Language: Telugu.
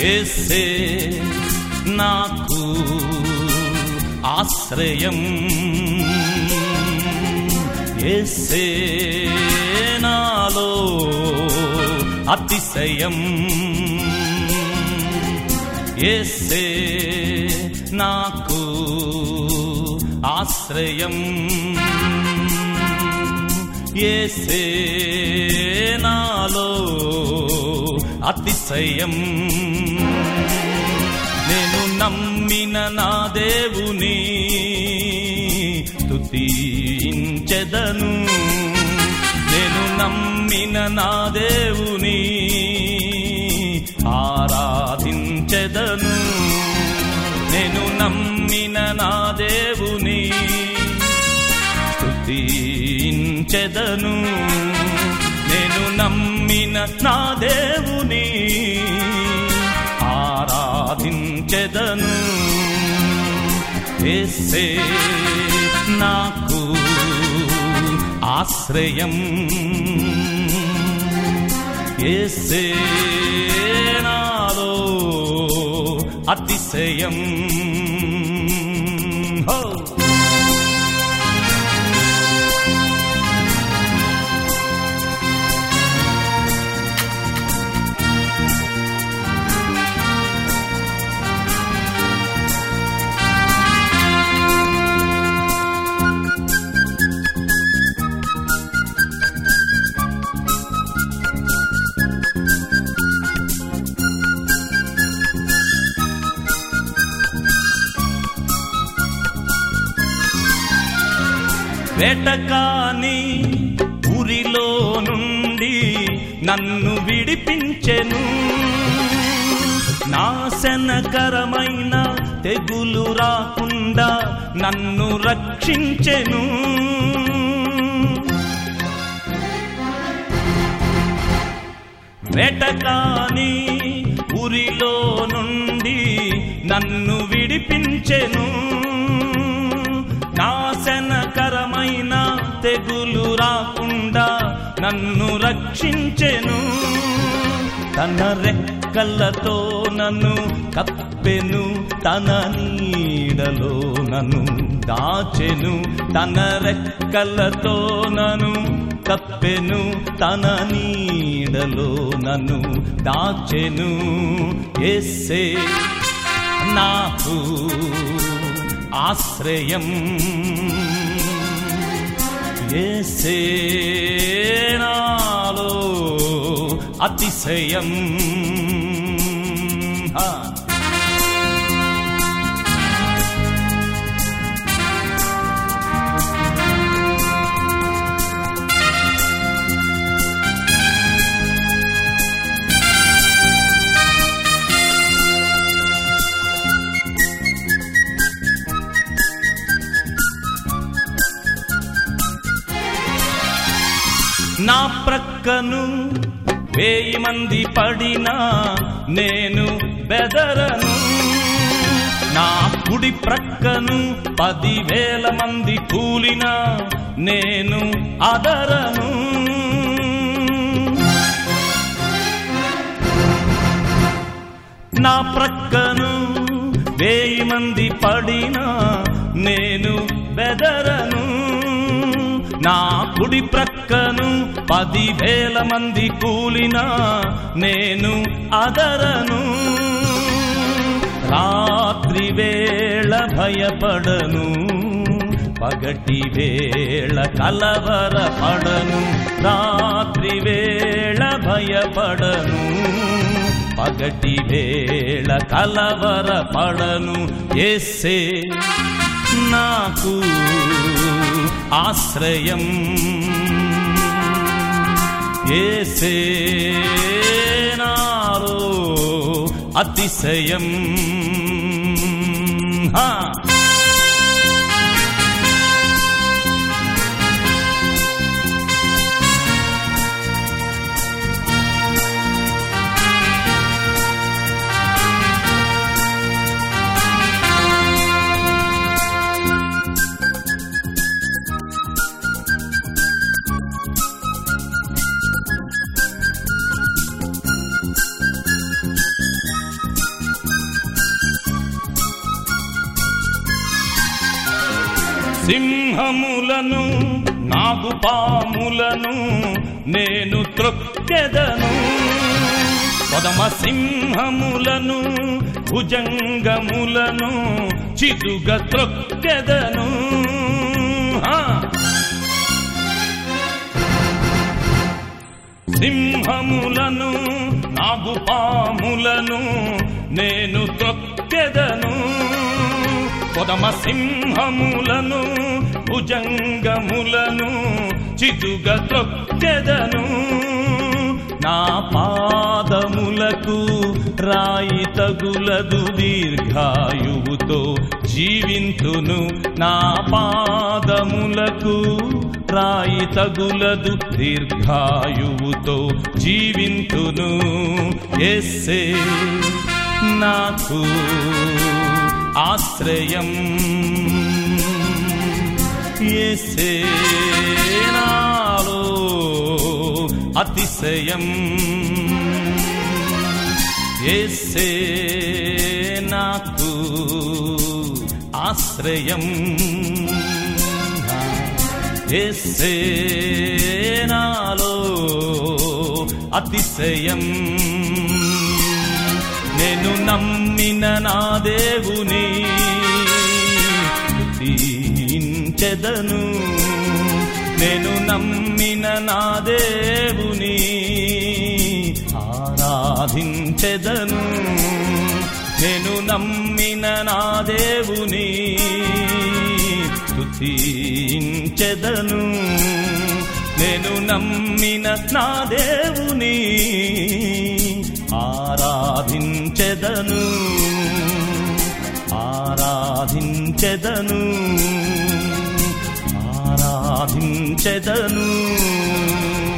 ఏసే నాకు ఆశ్రయం ఏసే నాలో అతిశయం ఏసే నాకు ఆశ్రయం ఏసే నాలో అతిశయం నేను నమ్మిన నా దేవుని స్తుతించెదను నేను నమ్మిన నా దేవుని ఆరాధించెదను నేను నమ్మిన నా దేవుని స్తుతించెదను నేను నమ్మిన నా దేవుని ఆరాధించెదను ఏసే నాకు ఆశ్రయం ఏసే నాలో అతిశయం హో వేటకాని ఊరిలో నుండి నన్ను విడిపించెను నాశనకరమైన తెగులు రాకుండా నన్ను రక్షించెను వేటకాని ఊరిలో నుండి నన్ను విడిపించెను నాశనకరమైన తెగులు రాకుండా నన్ను రక్షించెను తన రెక్కలతో నన్ను కప్పెను తన నీడలో నన్ను దాచెను తన రెక్కలతో నన్ను కప్పెను తన నీడలో నన్ను దాచెను ఎస్సే నాకు ఆశ్రయం ఏసే నాలో అతిశయం హా. నా ప్రక్కను వేయి మంది పడినా నేను బెదరను నా కుడి ప్రక్కను పదివేల మంది కూలినా నేను అదరను నా ప్రక్కను వేయి మంది పడినా నేను బెదరను నా కుడి ప్రక్కను పదివేల మంది కూలినా నేను అదరను రాత్రి వేళ భయపడను పగటి వేళ కలవర పడను రాత్రి వేళ భయపడను పగటి వేళ కలవర పడను ఎస్సే నాకు ఆశ్రయం ఏసే నాలో అతిశయం హా సింహములను నాగుపాములను నేను త్రొక్కెదను పదమ సింహములను భుజంగములను చిదుగ త్రొక్కెదను హా. సింహములను నాగుపాములను నేను త్రొక్కెదను పొదమ సింహములను భుజంగములను చిదుగ త్రొక్కెదను నా పాదములకు రాయి తగులదు దీర్ఘాయువుతో జీవింతును నా పాదములకు రాయి తగులదు దీర్ఘాయువుతో జీవింతును ఎస్సే నాకు ఆశ్రయం ఎస్సే నాలో అతిశయం ఎస్సే నాకు ఆశ్రయం ఎస్సే నాలో అతిశయం నేను నమ్మిన నా దేవుని స్తుతించెదను నేను నమ్మిన నా దేవుని ఆరాధించెదను నేను నమ్మిన నా దేవుని స్తుతించెదను నేను నమ్మిన నా దేవుని ఆరాధించెదను ఆరాధించెదను ఆరాధించెదను